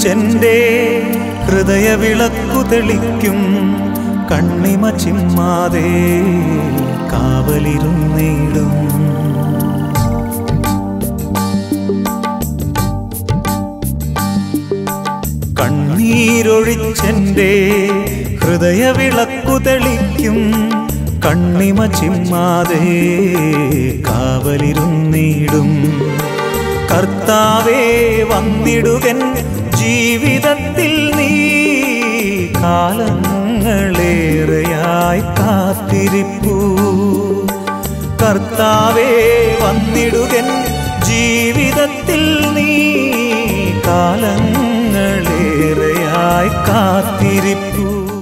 കണ്ണീരൊഴിച്ചെന്റെ ഹൃദയവിളക്കു തെളിക്കും കണ്ണിമ ചിമ്മാതെ കാവലിരുന്നിടും കണ്ണീരൊഴിച്ചെന്റെ ഹൃദയവിളക്കു തെളിക്കും കണ്ണിമ ചിമ്മാതെ കാവലിരുന്നിടും കർത്താവേ വന്നിടുകൻ ജീവിതത്തിൽ നീ കാലങ്ങളേറെയായി കാത്തിരിപ്പൂ കർത്താവേ വന്നിടുകൻ ജീവിതത്തിൽ നീ കാലങ്ങളേറെയായി കാത്തിരിപ്പൂ